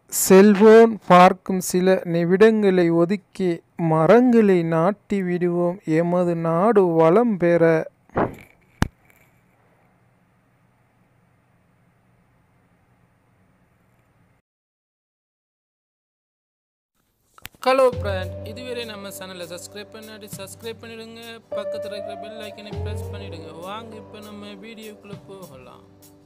cellphone பார்க்கும் சில நிமிடங்களை ஒதுக்கி மரங்களை நாட்டி விடுவோம் எமது நாடு வளம் பெற ஹலோ ஃப்ரெண்ட் இதுவரை நம்ம சேனலை சப்ஸ்கிரைப் பண்ணாடி சப்ஸ்கிரைப் பண்ணிடுங்க பக்கத்தில் இருக்கிற பெல் ஐக்கனை ப்ரெஸ் பண்ணிடுங்க வாங்க இப்போ நம்ம வீடியோக்குள்ளே போகலாம்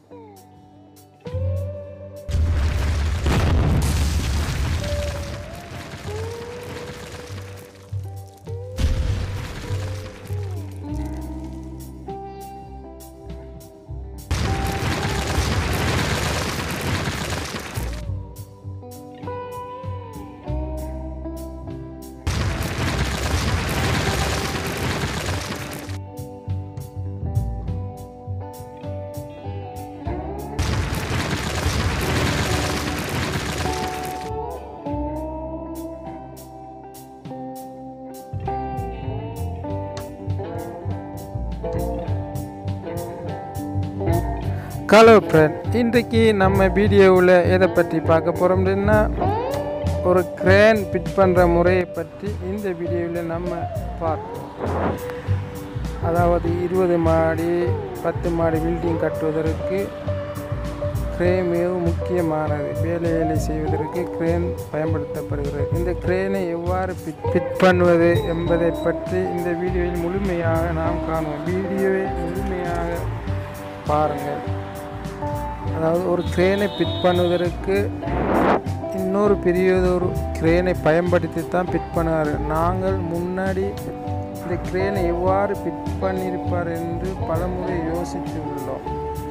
ஹலோ ஃப்ரெண்ட் இன்றைக்கு நம்ம வீடியோவில் எதை பற்றி பார்க்க போகிறோம்னா ஒரு கிரேன் ஃபிட் பண்ணுற முறையை பற்றி இந்த வீடியோவில் நம்ம பார்ப்போம் அதாவது இருபது மாடி பத்து மாடி பில்டிங் கட்டுவதற்கு கிரேன் மிகவும் முக்கியமானது வேலை வேலை செய்வதற்கு கிரேன் பயன்படுத்தப்படுகிறது இந்த கிரேனை எவ்வாறு ஃபிட் ஃபிட் பண்ணுவது என்பதை பற்றி இந்த வீடியோவில் முழுமையாக நாம் காணுவோம் வீடியோவை முழுமையாக பாருங்கள் அதாவது ஒரு கிரேனை ஃபிட் பண்ணுவதற்கு இன்னொரு பெரியதொரு கிரேனை பயன்படுத்தி தான் ஃபிட் பண்ணுவார் நாங்கள் முன்னாடி இந்த கிரேனை எவ்வாறு ஃபிட் பண்ணியிருப்பார் என்று பலமுறை யோசித்து உள்ளோம்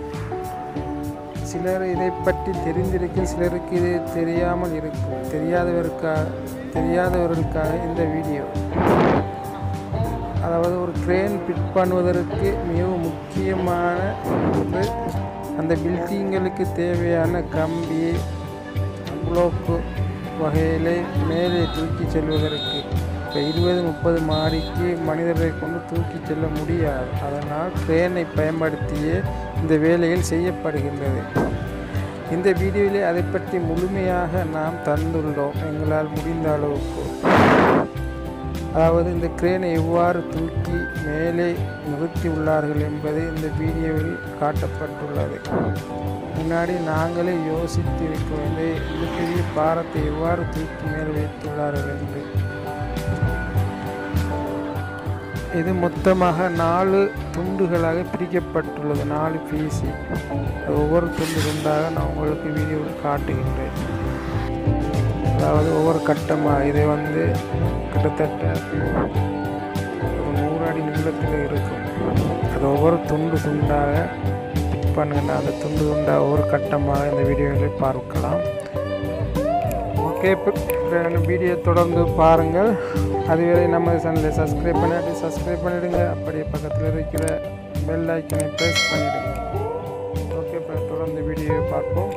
சிலர் இதை பற்றி தெரிந்திருக்கும் சிலருக்கு இது தெரியாமல் இருக்கும் தெரியாதவருக்காக தெரியாதவர்களுக்காக இந்த வீடியோ அதாவது ஒரு கிரேன் ஃபிட் பண்ணுவதற்கு மிகவும் முக்கியமான ஒன்று அந்த பில்டிங்களுக்கு தேவையான கம்பி புளோக்கு வகையிலே மேலே தூக்கி செல்வதற்கு இப்போ இருபது முப்பது மாடிக்கு மனிதர்களை கொண்டு தூக்கி செல்ல முடியாது அதனால் கிரேனை பயன்படுத்தியே இந்த வேலைகள் செய்யப்படுகின்றது இந்த வீடியோவிலே அதை பற்றி முழுமையாக நாம் தந்துள்ளோம் எங்களால் முடிந்த அளவுக்கு அதாவது இந்த கிரேனை எவ்வாறு தூக்கி மேலே நிறுத்தி உள்ளார்கள் என்பது இந்த வீடியோவில் காட்டப்பட்டுள்ளது முன்னாடி நாங்களே யோசித்து இருக்கோம் இந்த இந்த பெரிய பாரத்தை எவ்வாறு தூக்கி மேலே வைத்துள்ளார்கள் என்று இது மொத்தமாக நாலு துண்டுகளாக பிரிக்கப்பட்டுள்ளது நாலு பீசி ஒவ்வொரு துண்டு துண்டாக நான் உங்களுக்கு வீடியோவில் காட்டுகின்றேன் அதாவது ஒவ்வொரு கட்டமாக இதை வந்து கிட்டத்தட்ட ஒரு நூறு அடி நீளத்தில் இருக்கும் அது ஒவ்வொரு துண்டு துண்டாக பிட் பண்ணுங்க அந்த துண்டு துண்டாக ஒவ்வொரு கட்டமாக இந்த வீடியோவில் பார்க்கலாம் ஓகே வீடியோ தொடர்ந்து பாருங்கள் அதுவரை நம்ம சேனலை சப்ஸ்கிரைப் பண்ணிட்டு சப்ஸ்கிரைப் பண்ணிவிடுங்க அப்படியே பக்கத்தில் இருக்கிற பெல் ஐக்கனை ப்ரெஸ் பண்ணிவிடுங்க ஓகே இப்போ தொடர்ந்து வீடியோவை பார்ப்போம்